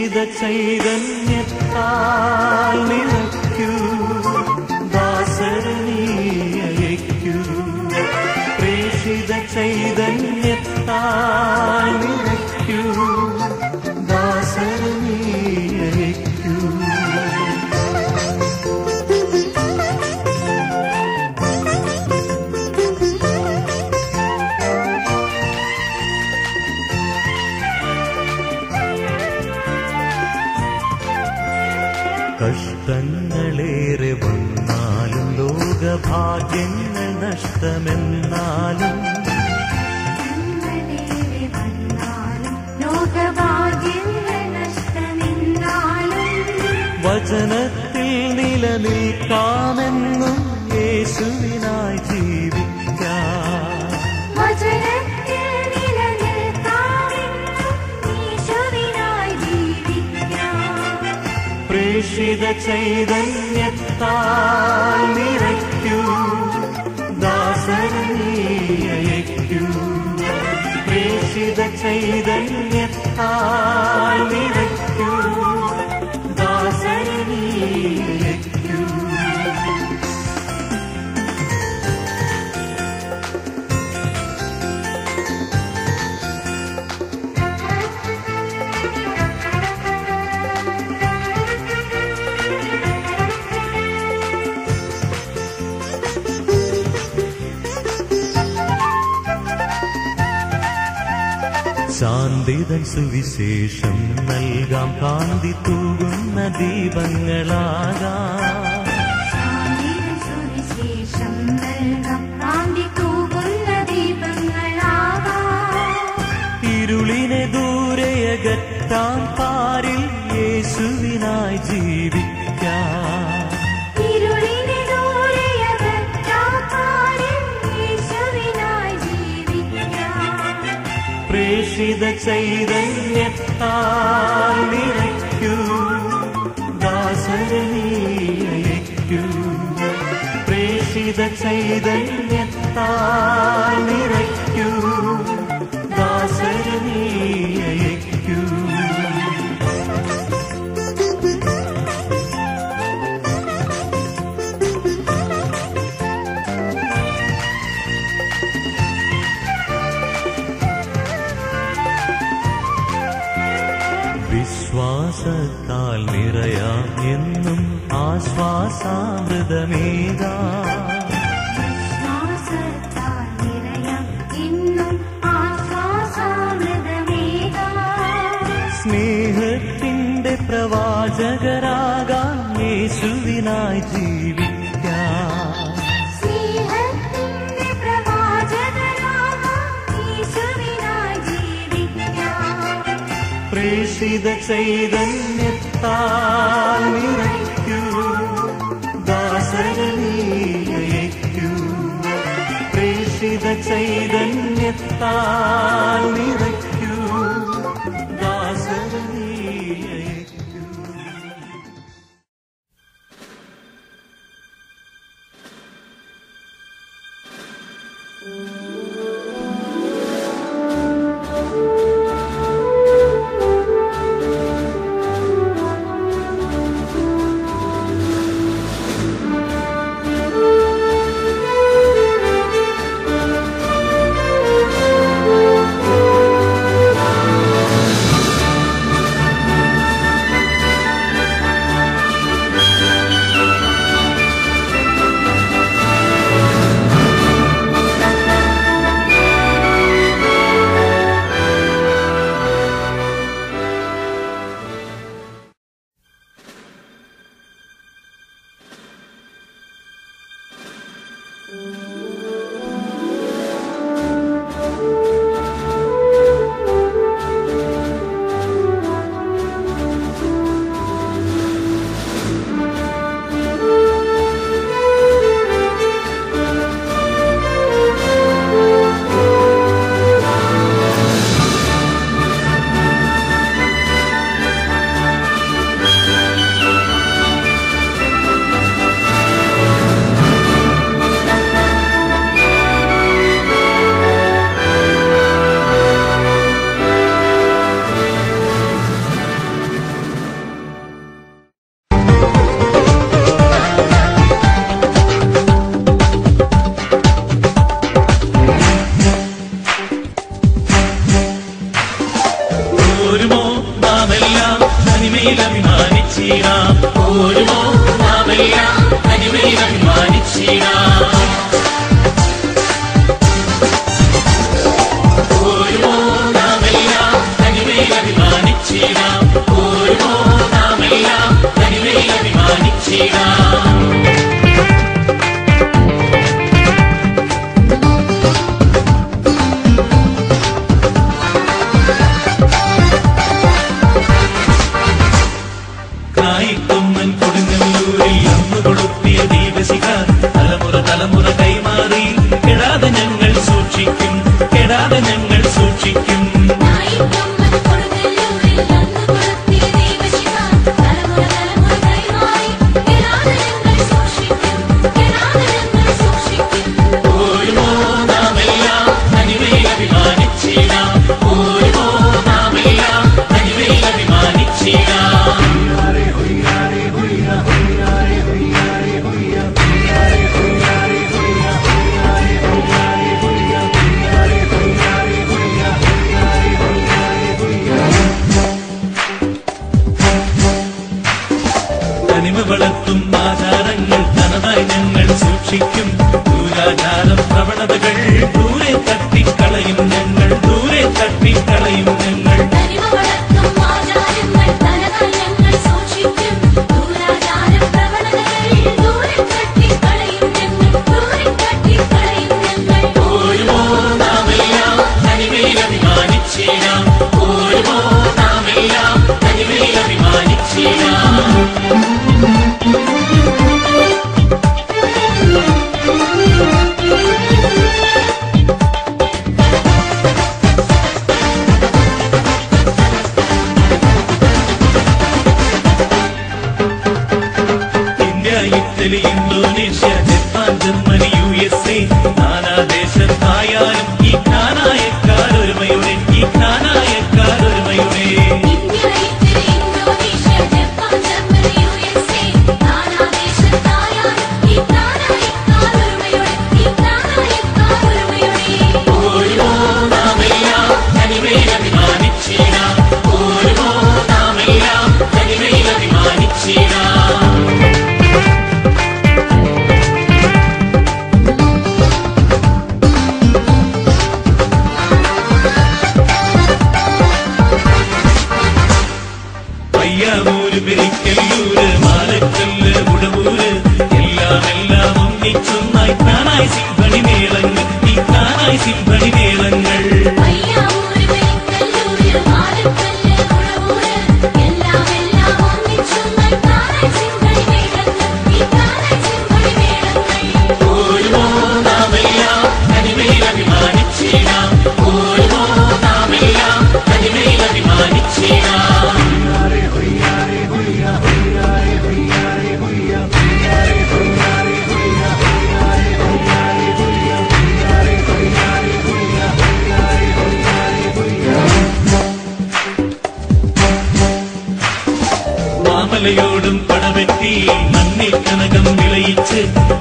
പ്രേഷിത ചൈതന്യത്താൽ നിറയ്ക്കൂ ദാസരനീയയ്ക്കൂ പ്രേഷിത ചൈതന്യത്താൽ നിറയ്ക്കൂ ദാസരനീയയ്ക്കൂ കഷ്ടങ്ങളേറെ വന്നാലും ലോകഭാഗ്യങ്ങൾ നഷ്ടമെന്നാലും ഞങ്ങളേറെ വന്നാലും ലോകഭാഗ്യങ്ങൾ നഷ്ടമെന്നാലും വചനത്തിൽ നിലനിൽക്കാമെന്നും യേശുവിനായി ജീവിക്കാം വചനത്തിൽ നിലനിൽക്കാമെന്നും യേശുവിനായി ജീവിക്കാം പ്രേഷിത ചൈതന്യത്താൽ നിറയ്ക്കൂ ദാസരനീയയ്ക്കൂ പ്രേഷിത ചൈതന്യത്താൽ നിറയ്ക്കൂ ദാസരനീയയ്ക്കൂ ശാന്തിതൻ സുവിശേഷം നൽകാം കാന്തി തൂകുന്ന ദീപങ്ങളാകാം ശാന്തിയുടെ സുവിശേഷം നൽകാം കാന്തി തൂകുന്ന ദീപങ്ങളാകാം ഇരുളിനെ ദൂരെയകറ്റാൻ പാരിൽ യേശുവിനായി ജീവിക്കാം ഇരുളിനെ ദൂരെയകറ്റാക്കാരിൽ യേശുവിനായി ജീവിക്കാം പ്രേഷിത ചൈതന്യത്താൽ നിറയ്ക്കൂ ദാസരനീയയ്ക്കൂ പ്രേഷിത ചൈതന്യത്താൽ നിറയ്ക്കൂ ദാസരനീയയ്ക്കൂ വിശ്വാസത്താൽ നിറയാം എന്നും ആശ്വാസാമൃതമേകാം ശ്വാസത്താൽ നിറയാം എന്നും ആശ്വാസാമൃതമേകാം സ്നേഹത്തിന്റെ പ്രവാചകരാകാം യേശുവിനായി ജീവിക്കാം സ്നേഹത്തിന്റെ പ്രവാചകനാകാം യേശുവിനായി ജീവിക്കാം പ്രേഷിത ചൈതന്യത്താൽ നിറയ്ക്കൂ ദാസരനീയയ്ക്കൂ പ്രേഷിത ചൈതന്യത്താൽ നിറയ്ക്കൂ ദാസരനീയയ്ക്കൂ യേശുവിനായി എസ് നാനാദേശത്തായാലും ഈ ജ്ഞാനായക്കാരൊരുമയുടെ ഈ ജ്ഞാനായക്കാരൊരുമയുടെ India Italy Indonesia Japan Germany U S A നാനാദേശത്തായാലും ഈ പ്രാണായക്കാരൊരുമയോടെ ഈ പ്രാണായക്കാരൊരുമയോടെ ഓരോ നാമെല്ലാം തനിമയിൽ അഭിമാനിച്ചിടാം ഓരോ നാമെല്ലാം തനിമയിൽ അഭിമാനിച്ചിടാം പയ്യാവൂര് പെരിക്കല്ലൂര് മാലക്കല്ല് ഉടവൂര് എല്ലാം എല്ലാം ഒന്നിച്ചൊന്നായി താനായി സിംഹണി മേളങ്ങൾ ഈ താനായി സിംഹണി മേളങ്ങൾ പയ്യാവൂര് പെരിക്കല്ലൂര് മാലക്കല്ല് കുളവൂര് എല്ലാം എല്ലാം ഒന്നിച്ചൊന്നായി പ്രാണായ സിംഹണി മേളങ്ങൾ ഈ പ്രാണായ സിംഹണി മേളങ്ങൾ ഓരോ നാമെല്ലാം തനിമയിൽ അഭിമാനിച്ചിടാം ഓരോ നാമെല്ലാം തനിമയിൽ അഭിമാനിച്ചിടാം മാമലയോടും പടവെട്ടി മണ്ണിൽ കനകം വിളയിച്ച്